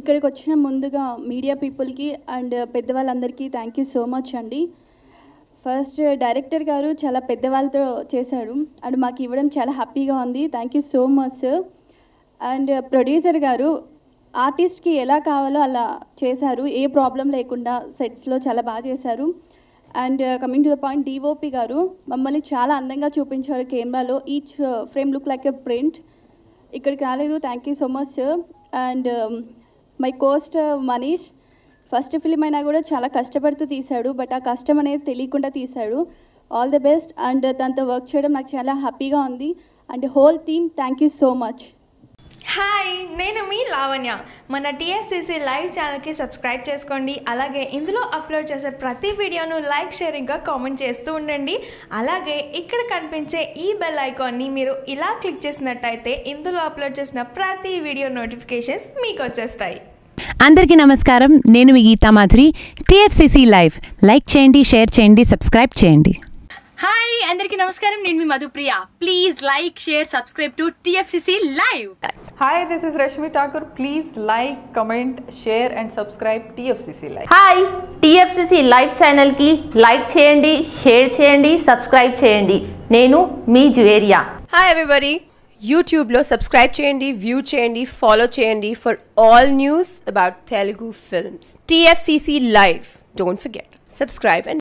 ఇక్కడికి వచ్చిన ముందుగా మీడియా పీపుల్కి అండ్ పెద్దవాళ్ళందరికీ థ్యాంక్ యూ సో మచ్ అండి ఫస్ట్ డైరెక్టర్ గారు చాలా పెద్దవాళ్ళతో చేశారు అండ్ మాకు ఇవ్వడం చాలా హ్యాపీగా ఉంది thank you so much sir and producer గారు ఆర్టిస్ట్కి ఎలా కావాలో అలా చేశారు ఏ ప్రాబ్లం లేకుండా సెట్స్లో చాలా బాగా చేశారు and coming to the point DOP గారు మమ్మల్ని చాలా అందంగా చూపించారు కెమెరాలో each frame look like a print ఇక్కడికి రాలేదు thank you so much sir and my costar Manish first film అయినా కూడా చాలా కష్టపడుతూ తీశాడు బట్ ఆ కష్టం అనేది తెలియకుండా తీశాడు ఆల్ ది బెస్ట్ అండ్ తనతో వర్క్ చేయడం నాకు చాలా హ్యాపీగా ఉంది and whole team thank you so much hi నేను మీ లావణ్య మన టీఎఫ్సీసీ లైవ్ ఛానల్కి సబ్స్క్రైబ్ చేసుకోండి అలాగే ఇందులో అప్లోడ్ చేసే ప్రతి వీడియోను లైక్ షేరింగ్గా కామెంట్ చేస్తూ ఉండండి అలాగే ఇక్కడ కనిపించే ఈ బెల్ ఐకాన్ని మీరు ఇలా క్లిక్ చేసినట్టయితే ఇందులో అప్లోడ్ చేసిన ప్రతి వీడియో నోటిఫికేషన్స్ మీకు వచ్చేస్తాయి అందరికీ నమస్కారం నేను మీ Geetha Madhuri TFCC live like చేయండి షేర్ చేయండి సబ్స్క్రైబ్ చేయండి హాయ్ అందరికీ నమస్కారం నేను మీ Madhupriya please like share subscribe to TFCC live Hi, this is Rashmi Thakur. Please like, comment, share, and subscribe TFCC Live. Hi TFCC live ఛానల్కి లైక్ చేయండి షేర్ చేయండి సబ్స్క్రైబ్ చేయండి నేను మీ జువేరియా హాయ్ ఎవ్రీబడి యూట్యూబ్లో సబ్స్క్రైబ్ చేయండి వ్యూ చేయండి ఫాలో చేయండి for all news about Telugu films TFCC live don't forget subscribe and